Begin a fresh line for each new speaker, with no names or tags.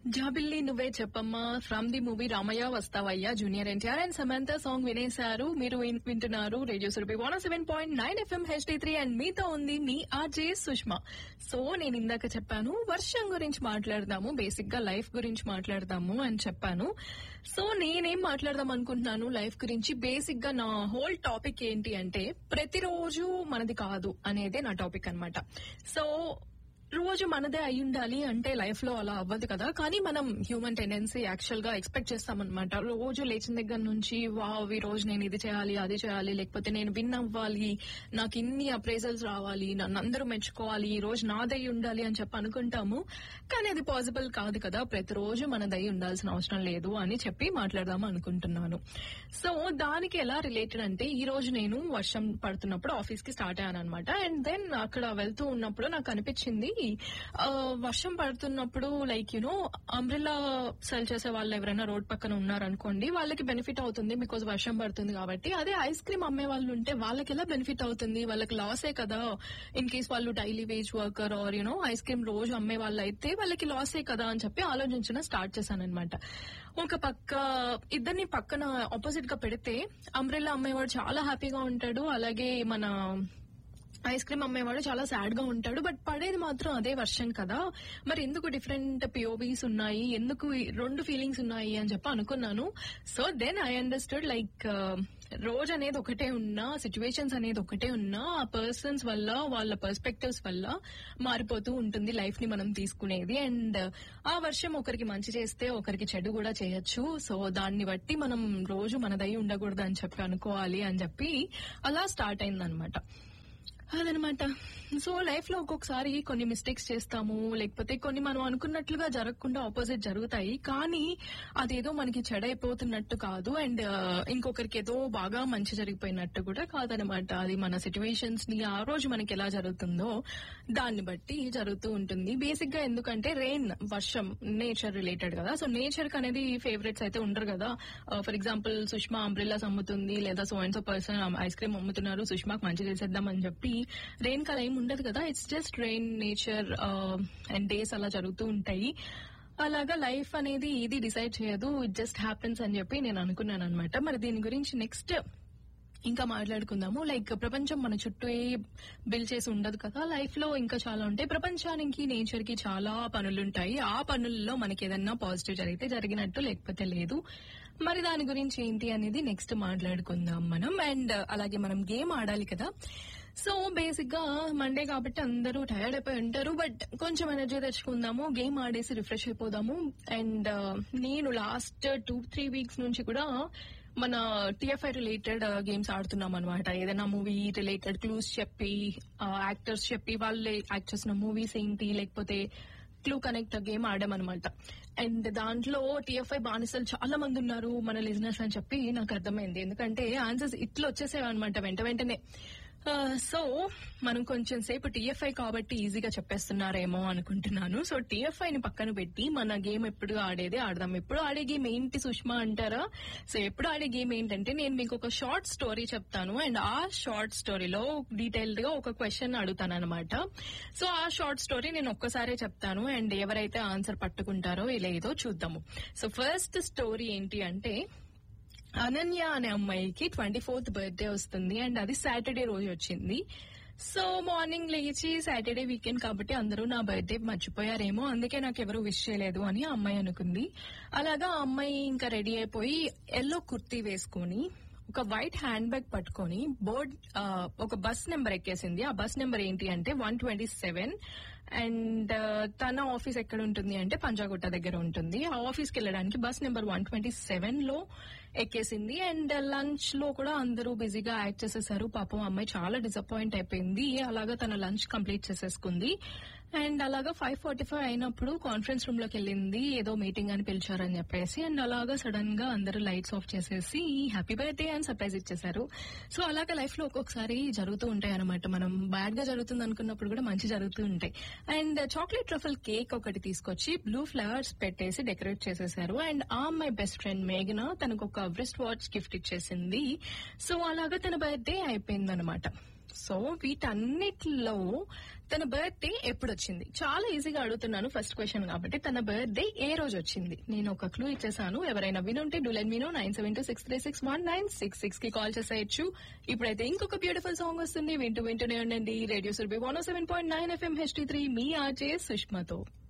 జాబిల్లి నువ్వే చెప్పమ్మా from the movie Ramayya Vasthavayya junior NTR and Samantha song వినేశారు మీరు విన్- వింటున్నారు radio Surabhi one seven point nine FM HD three and మీతో ఉంది మీ ఆర్జే సుష్మా సో నేను ఇందాక చెప్పాను వర్షం గురించి మాట్లాడదాము బేసిక్ గా లైఫ్ గురించి మాట్లాడదాము అని చెప్పాను సో నేనేం మాట్లాడదాం అనుకుంటున్నాను లైఫ్ గురించి బేసిక్ గా నా హోల్ టాపిక్ ఏంటి అంటే ప్రతిరోజు మనది కాదు అనేదే నా టాపిక్ అన్నమాట సో రోజు మనదే అయి ఉండాలి అంటే లైఫ్ లో అలా అవ్వదు కదా కానీ మనం హ్యూమన్ టెండెన్సీ యాక్చువల్ గా ఎక్స్పెక్ట్ చేస్తామన్నమాట రోజు లేచిన దగ్గర నుంచి వావ్ ఈ రోజు నేను ఇది చేయాలి అది చేయాలి లేకపోతే నేను విన్ అవ్వాలి నాకు ఇన్ని అప్రైజల్స్ రావాలి నన్ను అందరూ మెచ్చుకోవాలి ఈ రోజు నాదై ఉండాలి అని చెప్పి అనుకుంటాము కానీ అది పాసిబుల్ కాదు కదా ప్రతిరోజు మనదై ఉండాల్సిన అవసరం లేదు అని చెప్పి మాట్లాడదాం అనుకుంటున్నాను సో దానికి ఎలా రిలేటెడ్ అంటే ఈ రోజు నేను వర్షం పడుతున్నప్పుడు ఆఫీస్ కి స్టార్ట్ అయ్యాను అనమాట అండ్ దెన్ అక్కడ వెళ్తూ ఉన్నప్పుడు నాకు అనిపించింది ఆ, వర్షం పడుతున్నప్పుడు లైక్ యునో అంబ్రిల్లా సెల్ చేసే వాళ్ళు ఎవరైనా రోడ్ పక్కన ఉన్నారనుకోండి వాళ్ళకి బెనిఫిట్ అవుతుంది బికాజ్ వర్షం పడుతుంది కాబట్టి అదే ఐస్ క్రీమ్ అమ్మే వాళ్ళు ఉంటే వాళ్ళకి ఎలా బెనిఫిట్ అవుతుంది వాళ్ళకి లాసే కదా ఇన్ కేస్ వాళ్ళు daily wage worker or you know ice cream రోజు అమ్మే వాళ్ళు అయితే వాళ్ళకి లాసే కదా అని చెప్పి ఆలోచించడం స్టార్ట్ చేశాను అనమాట ఒక పక్క ఇద్దరిని పక్కన ఆపోజిట్ గా పెడితే అంబ్రెల్లా అమ్మేవాడు చాలా హ్యాపీగా ఉంటాడు అలాగే మన ఐస్ క్రీమ్ అమ్మేవాడు చాలా సాడ్ గా ఉంటాడు బట్ పడేది మాత్రం అదే వర్షం కదా మరి ఎందుకు డిఫరెంట్ పిఓబీస్ ఉన్నాయి ఎందుకు ఈ రెండు ఫీలింగ్స్ ఉన్నాయి అని చెప్పి అనుకున్నాను so then I understood like రోజు అనేది ఒకటే ఉన్నా సిచ్యువేషన్స్ అనేది ఒకటే ఉన్నా ఆ పర్సన్స్ వల్ల వాళ్ళ పర్స్పెక్టివ్స్ వల్ల మారిపోతూ ఉంటుంది లైఫ్ ని మనం తీసుకునేది అండ్ ఆ వర్షం ఒకరికి మంచి చేస్తే ఒకరికి చెడు కూడా చేయొచ్చు సో దాన్ని బట్టి మనం రోజు మనదై ఉండకూడదు అని చెప్పి అనుకోవాలి అని చెప్పి అలా స్టార్ట్ అయిందనమాట అదనమాట సో లైఫ్ లో ఒక్కొక్కసారి కొన్ని మిస్టేక్స్ చేస్తాము లేకపోతే కొన్ని మనం అనుకున్నట్లుగా జరగకుండా ఆపోజిట్ జరుగుతాయి కానీ అదేదో మనకి చెడైపోతున్నట్టు కాదు అండ్ ఇంకొకరికి ఏదో బాగా మంచి జరిగిపోయినట్టు కూడా కాదనమాట అది మన సిచ్యువేషన్స్ ని ఆ రోజు మనకి ఎలా జరుగుతుందో దాన్ని బట్టి జరుగుతూ ఉంటుంది బేసిక్ గా ఎందుకంటే రెయిన్ వర్షం నేచర్ రిలేటెడ్ కదా సో నేచర్ కి అనేది ఫేవరెట్స్ అయితే ఉండరు కదా ఫర్ ఎగ్జాంపుల్ సుష్మా అంబ్రిల్లాస్ అమ్ముతుంది లేదా so and so person ice cream అమ్ముతున్నారు సుష్మాకి మంచి చేసేద్దాం అని చెప్పి రెయిన్ కల ఏం ఉండదు కదా it's just rain nature and days అలా జరుగుతూ ఉంటాయి అలాగా లైఫ్ అనేది ఇది డిసైడ్ చేయదు ఇట్ జస్ట్ హ్యాపెన్స్ అని చెప్పి నేను అనుకున్నాను అనమాట మరి దీని గురించి నెక్స్ట్ ఇంకా మాట్లాడుకుందాము లైక్ ప్రపంచం మన చుట్టూ బిల్ చేసి ఉండదు కదా లైఫ్ లో ఇంకా చాలా ఉంటాయి ప్రపంచానికి నేచర్ కి చాలా పనులుంటాయి ఆ పనుల్లో మనకి ఏదన్నా పాజిటివ్ జరిగితే జరిగినట్టు లేకపోతే లేదు మరి దాని గురించి ఏంటి అనేది నెక్స్ట్ మాట్లాడుకుందాం మనం అండ్ అలాగే మనం గేమ్ ఆడాలి కదా సో బేసిక్ గా మండే కాబట్టి అందరూ టైర్డ్ అయిపోయి ఉంటారు బట్ కొంచెం ఎనర్జీ తెచ్చుకుందాము గేమ్ ఆడేసి రిఫ్రెష్ అయిపోదాము అండ్ నేను లాస్ట్ టూ త్రీ వీక్స్ నుంచి కూడా మన టిఎఫ్ఐ రిలేటెడ్ గేమ్స్ ఆడుతున్నాం అనమాట ఏదైనా మూవీ రిలేటెడ్ క్లూస్ చెప్పి యాక్టర్స్ చెప్పి వాళ్ళు యాక్ట్ చేసిన మూవీస్ ఏంటి లేకపోతే క్లూ కనెక్ట్ గేమ్ ఆడామన్నమాట అండ్ దాంట్లో టిఎఫ్ఐ బానిసలు చాలా మంది ఉన్నారు మన లిజినెస్ అని చెప్పి నాకు అర్థమైంది ఎందుకంటే ఆన్సర్స్ ఇట్లా వచ్చేసేవి అనమాట వెంట వెంటనే సో మనం కొంచెం సేపు టీఎఫ్ఐ కాబట్టి ఈజీగా చెప్పేస్తున్నారేమో అనుకుంటున్నాను సో టీఎఫ్ఐ ని పక్కన పెట్టి మన గేమ్ ఎప్పుడు ఆడేదే ఆడదాం ఎప్పుడు ఆడే గేమ్ ఏంటి సుష్మా అంటారా సో ఎప్పుడు ఆడే గేమ్ ఏంటంటే నేను మీకు ఒక షార్ట్ స్టోరీ చెప్తాను అండ్ ఆ షార్ట్ స్టోరీలో డీటెయిల్డ్ గా ఒక క్వశ్చన్ అడుగుతాను అనమాట సో ఆ షార్ట్ స్టోరీ నేను ఒక్కసారే చెప్తాను అండ్ ఎవరైతే ఆన్సర్ పట్టుకుంటారో లేదో చూద్దాము సో ఫస్ట్ స్టోరీ ఏంటి అంటే అనన్య అనే అమ్మాయికి ట్వంటీ ఫోర్త్ బర్త్డే వస్తుంది అండ్ అది సాటర్డే రోజు వచ్చింది సో మార్నింగ్ లేచి సాటర్డే వీకెండ్ కాబట్టి అందరూ నా బర్త్డే మర్చిపోయారేమో అందుకే నాకు ఎవరు విష్ చేయలేదు అని ఆ అమ్మాయి అనుకుంది అలాగా ఆ అమ్మాయి ఇంకా రెడీ అయిపోయి ఎల్లో కుర్తీ వేసుకొని ఒక వైట్ హ్యాండ్ బ్యాగ్ పట్టుకొని బోర్డ్ ఒక బస్ నెంబర్ ఎక్కేసింది ఆ బస్ నెంబర్ ఏంటి అంటే వన్ ట్వంటీ సెవెన్ అండ్ తన ఆఫీస్ ఎక్కడ ఉంటుంది అంటే పంజాగుట్ట దగ్గర ఉంటుంది ఆ ఆఫీస్కి వెళ్ళడానికి bus number one twenty seven లో ఎక్కేసింది అండ్ లంచ్ లో కూడా అందరూ బిజీగా యాక్ట్ చేసేసారు పాపం అమ్మాయి చాలా డిసప్పాయింట్ అయిపోయింది అలాగా తన లంచ్ కంప్లీట్ చేసేసుకుంది అండ్ అలాగా ఫైవ్ ఫార్టీ ఫైవ్ అయినప్పుడు కాన్ఫరెన్స్ రూమ్ లోకి వెళ్ళింది ఏదో మీటింగ్ అని పిలిచారని చెప్పేసి అండ్ అలాగా సడన్ గా అందరూ లైట్స్ ఆఫ్ చేసేసి హ్యాపీ బర్త్డే అని సర్ప్రైజ్ ఇచ్చేసారు సో అలాగా లైఫ్ లో ఒక్కొక్కసారి జరుగుతూ ఉంటాయి అనమాట మనం బ్యాడ్ గా జరుగుతుంది అనుకున్నప్పుడు కూడా మంచి జరుగుతూ ఉంటాయి అండ్ చాక్లెట్ ట్రఫల్ కేక్ ఒకటి తీసుకొచ్చి బ్లూ ఫ్లవర్స్ పెట్టేసి డెకరేట్ చేసేసారు అండ్ ఆ మై బెస్ట్ ఫ్రెండ్ మేఘన తనకు ఒక వ్రిస్ట్ వాచ్ గిఫ్ట్ ఇచ్చేసింది సో అలాగా తన బర్త్డే అయిపోయింది అనమాట సో వీటన్నిటిలో తన బర్త్డే ఎప్పుడు వచ్చింది చాలా ఈజీగా అడుగుతున్నాను ఫస్ట్ క్వశ్చన్ కాబట్టి తన బర్త్డే ఏ రోజు వచ్చింది నేను ఒక క్లూ ఇచ్చేసాను ఎవరైనా వినుంటే డూలెన్ మీనో nine seven two six three six one nine six six కి కాల్ చేసేయచ్చు ఇప్పుడైతే ఇంకొక బ్యూటిఫుల్ సాంగ్ వస్తుంది వింటూ వింటూనే ఉండండి radio Surabhi one seven point nine FM HD three మీ ఆర్జే సుష్మతో